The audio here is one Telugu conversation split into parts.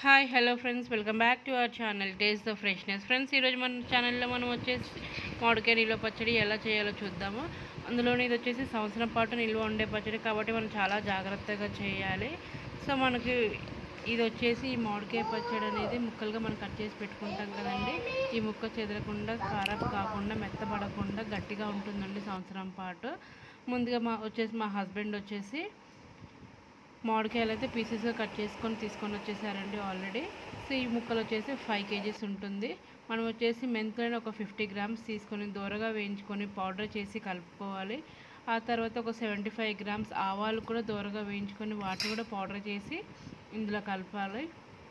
hi hello friends welcome back to our channel taste the freshness friends ఈరోజు మన ఛానల్లో మనం వచ్చేసి మామిడికాయ నిల్వ పచ్చడి ఎలా చేయాలో చూద్దాము అందులోనే ఇది వచ్చేసి సంవత్సరం పాటు నిల్వ ఉండే పచ్చడి కాబట్టి మనం చాలా జాగ్రత్తగా చేయాలి సో మనకి ఇది వచ్చేసి ఈ మామిడికాయ పచ్చడి అనేది ముక్కలుగా మనం కట్ చేసి పెట్టుకుంటాం కదండి ఈ ముక్క చెదరకుండా కారం కాకుండా మెత్తపడకుండా గట్టిగా ఉంటుందండి సంవత్సరం పాటు ముందుగా మా వచ్చేసి మా హస్బెండ్ వచ్చేసి మామిడికాయలు అయితే పీసెస్గా కట్ చేసుకొని తీసుకొని వచ్చేసారండి ఆల్రెడీ సో ఈ ముక్కలు వచ్చేసి ఫైవ్ కేజీస్ ఉంటుంది మనం వచ్చేసి మెంతులని ఒక ఫిఫ్టీ గ్రామ్స్ తీసుకొని దూరగా వేయించుకొని పౌడర్ చేసి కలుపుకోవాలి ఆ తర్వాత ఒక సెవెంటీ ఫైవ్ గ్రామ్స్ ఆవాలు కూడా దూరగా వేయించుకొని వాటిని కూడా పౌడర్ చేసి ఇందులో కలపాలి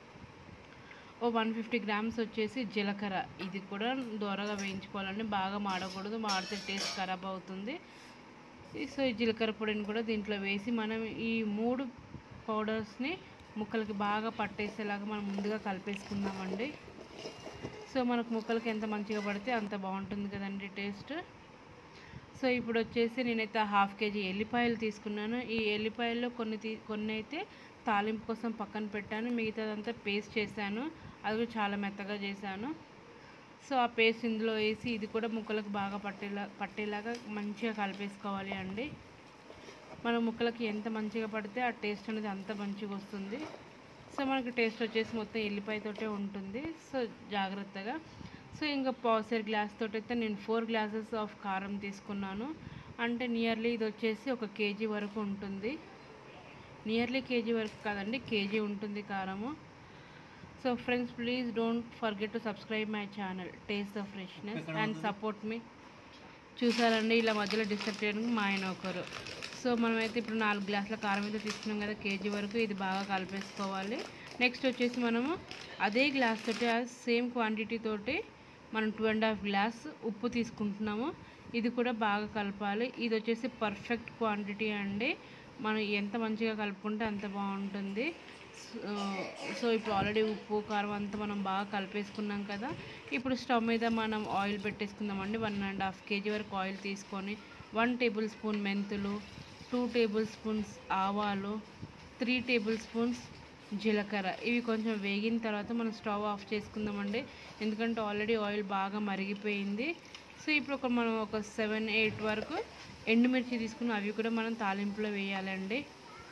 ఓ వన్ ఫిఫ్టీ గ్రామ్స్ వచ్చేసి జీలకర్ర ఇది కూడా దూరగా వేయించుకోవాలండి బాగా మాడకూడదు మాడితే టేస్ట్ ఖరాబ్ అవుతుంది సో ఈ జీలకర్ర పొడిని కూడా దీంట్లో వేసి మనం ఈ మూడు పౌడర్స్ని ముక్కలకి బాగా పట్టేసేలాగా మనం ముందుగా కలిపేసుకుందామండి సో మనకు ముక్కలకి ఎంత మంచిగా పడితే అంత బాగుంటుంది కదండి టేస్ట్ సో ఇప్పుడు వచ్చేసి నేనైతే హాఫ్ కేజీ ఎల్లిపాయలు తీసుకున్నాను ఈ ఎల్లిపాయల్లో కొన్ని తీ కొన్ని అయితే తాలింపు కోసం పక్కన పెట్టాను మిగతాదంతా పేస్ట్ చేశాను అది కూడా చాలా మెత్తగా చేశాను సో ఆ పేస్ట్ ఇందులో వేసి ఇది కూడా ముక్కలకు బాగా పట్టేలా పట్టేలాగా మంచిగా కలిపేసుకోవాలి అండి మన ముక్కలకి ఎంత మంచిగా పడితే ఆ టేస్ట్ అనేది అంత మంచిగా వస్తుంది సో మనకి టేస్ట్ వచ్చేసి మొత్తం ఎల్లిపాయతోటే ఉంటుంది సో జాగ్రత్తగా సో ఇంకా పావుసేర్ గ్లాస్ తోటి అయితే నేను ఫోర్ గ్లాసెస్ ఆఫ్ కారం తీసుకున్నాను అంటే నియర్లీ ఇది వచ్చేసి ఒక కేజీ వరకు ఉంటుంది నియర్లీ కేజీ వరకు కాదండి కేజీ ఉంటుంది కారము so friends please don't forget to subscribe my channel taste the freshness and support మీ చూసారండి ఇలా మధ్యలో డిస్టర్బ్ చేయడానికి మా ఆయన ఒకరు సో మనమైతే ఇప్పుడు నాలుగు గ్లాసుల కారం అయితే తీసుకున్నాం కదా కేజీ వరకు ఇది బాగా కలిపేసుకోవాలి నెక్స్ట్ వచ్చేసి మనము అదే గ్లాస్ తోటి సేమ్ క్వాంటిటీ తోటి మనం టూ అండ్ హాఫ్ గ్లాస్ ఉప్పు తీసుకుంటున్నాము ఇది కూడా బాగా కలపాలి ఇది వచ్చేసి పర్ఫెక్ట్ క్వాంటిటీ అండి మనం ఎంత మంచిగా కలుపుకుంటే అంత బాగుంటుంది సో సో ఇప్పుడు ఆల్రెడీ ఉప్పు కారం అంతా మనం బాగా కలిపేసుకున్నాం కదా ఇప్పుడు స్టవ్ మీద మనం ఆయిల్ పెట్టేసుకుందామండి వన్ అండ్ హాఫ్ కేజీ వరకు ఆయిల్ తీసుకొని వన్ టేబుల్ స్పూన్ మెంతులు టూ టేబుల్ స్పూన్స్ ఆవాలు త్రీ టేబుల్ స్పూన్స్ జీలకర్ర ఇవి కొంచెం వేగిన తర్వాత మనం స్టవ్ ఆఫ్ చేసుకుందామండి ఎందుకంటే ఆల్రెడీ ఆయిల్ బాగా మరిగిపోయింది సో ఇప్పుడు ఒక మనం ఒక సెవెన్ ఎయిట్ వరకు ఎండుమిర్చి తీసుకుని అవి కూడా మనం తాలింపులో వేయాలండి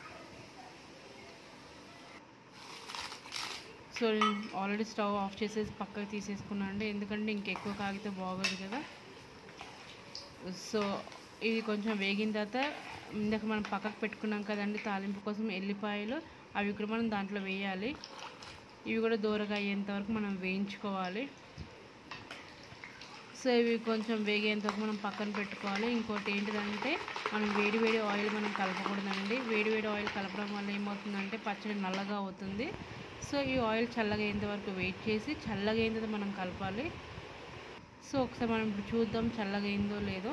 సో నేను ఆల్రెడీ స్టవ్ ఆఫ్ చేసేసి పక్కకు తీసేసుకున్నాను అండి ఎందుకంటే ఇంకెక్కువ కాగితే బాగోదు కదా సో ఇది కొంచెం వేగిన తర్వాత ఇందాక మనం పక్కకు పెట్టుకున్నాం కదండి తాలింపు కోసం ఎల్లిపాయలు అవి కూడా మనం దాంట్లో వేయాలి ఇవి కూడా దూరగా అయ్యేంత వరకు మనం వేయించుకోవాలి సో ఇవి కొంచెం వేగేంత వరకు మనం పక్కన పెట్టుకోవాలి ఇంకోటి ఏంటిదంటే మనం వేడి వేడి ఆయిల్ మనం కలపకూడదండి వేడి వేడి ఆయిల్ కలపడం వల్ల ఏమవుతుందంటే పచ్చడి నల్లగా అవుతుంది సో ఈ ఆయిల్ చల్లగా అయ్యేంత వరకు వెయిట్ చేసి చల్లగా అయిన తర్వాత మనం కలపాలి సో ఒకసారి మనం ఇప్పుడు చూద్దాం చల్లగా అయిందో లేదో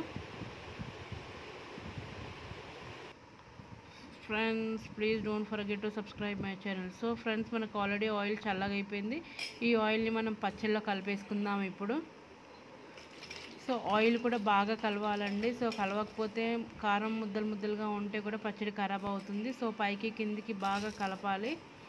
friends please don't forget to subscribe my channel so friends మనకు ఆల్రెడీ ఆయిల్ చల్లగా అయిపోయింది ఈ ఆయిల్ని మనం పచ్చళ్ళలో కలిపేసుకుందాం ఇప్పుడు సో ఆయిల్ కూడా బాగా కలవాలండి సో కలవకపోతే కారం ముద్దలు ముద్దలుగా ఉంటే కూడా పచ్చడి ఖరాబ్ అవుతుంది సో పైకి కిందికి బాగా కలపాలి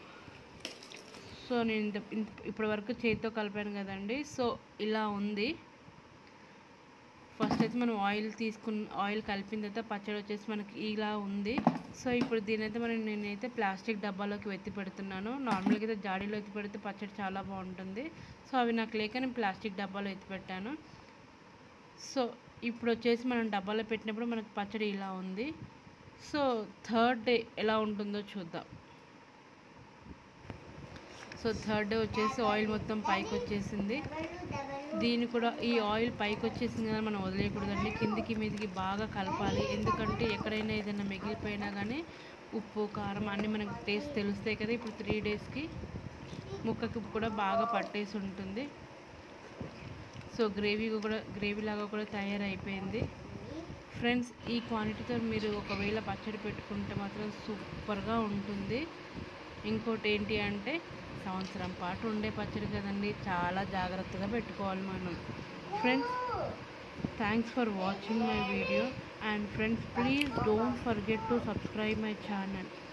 సో నేను ఇంత ఇప్పటి వరకు చేతితో కలిపాను కదండి సో ఇలా ఉంది ఫస్ట్ అయితే మనం ఆయిల్ తీసుకున్న ఆయిల్ కలిపిన తర్వాత పచ్చడి వచ్చేసి మనకి ఇలా ఉంది సో ఇప్పుడు దీనైతే మనం నేనైతే ప్లాస్టిక్ డబ్బాలోకి వెత్తి పెడుతున్నాను నార్మల్గా అయితే జాడీలో ఎత్తి పెడితే పచ్చడి చాలా బాగుంటుంది సో అవి నాకు లేక నేను ప్లాస్టిక్ డబ్బాలో ఎత్తి పెట్టాను సో ఇప్పుడు వచ్చేసి మనం డబ్బాలో పెట్టినప్పుడు మనకు పచ్చడి ఇలా ఉంది సో థర్డ్ డే ఎలా ఉంటుందో చూద్దాం సో థర్డ్ డే వచ్చేసి ఆయిల్ మొత్తం పైకి వచ్చేసింది దీన్ని కూడా ఈ ఆయిల్ పైకి వచ్చేసింది కానీ మనం వదిలేయకూడదండి కిందికి మీదికి బాగా కలపాలి ఎందుకంటే ఎక్కడైనా ఏదైనా మిగిలిపోయినా కానీ ఉప్పు కారం అన్నీ మనకు టేస్ట్ తెలుస్తాయి కదా ఇప్పుడు త్రీ డేస్కి ముక్కకి కూడా బాగా పట్టేసి ఉంటుంది సో గ్రేవీ కూడా గ్రేవీ లాగా కూడా తయారైపోయింది ఫ్రెండ్స్ ఈ క్వాంటిటీతో మీరు ఒకవేళ పచ్చడి పెట్టుకుంటే మాత్రం సూపర్గా ఉంటుంది ఇంకోటి ఏంటి అంటే సంవత్సరం పాటు ఉండే పచ్చడి కదండి చాలా జాగ్రత్తగా పెట్టుకోవాలి మనం friends thanks for watching my video and friends please don't forget to subscribe my channel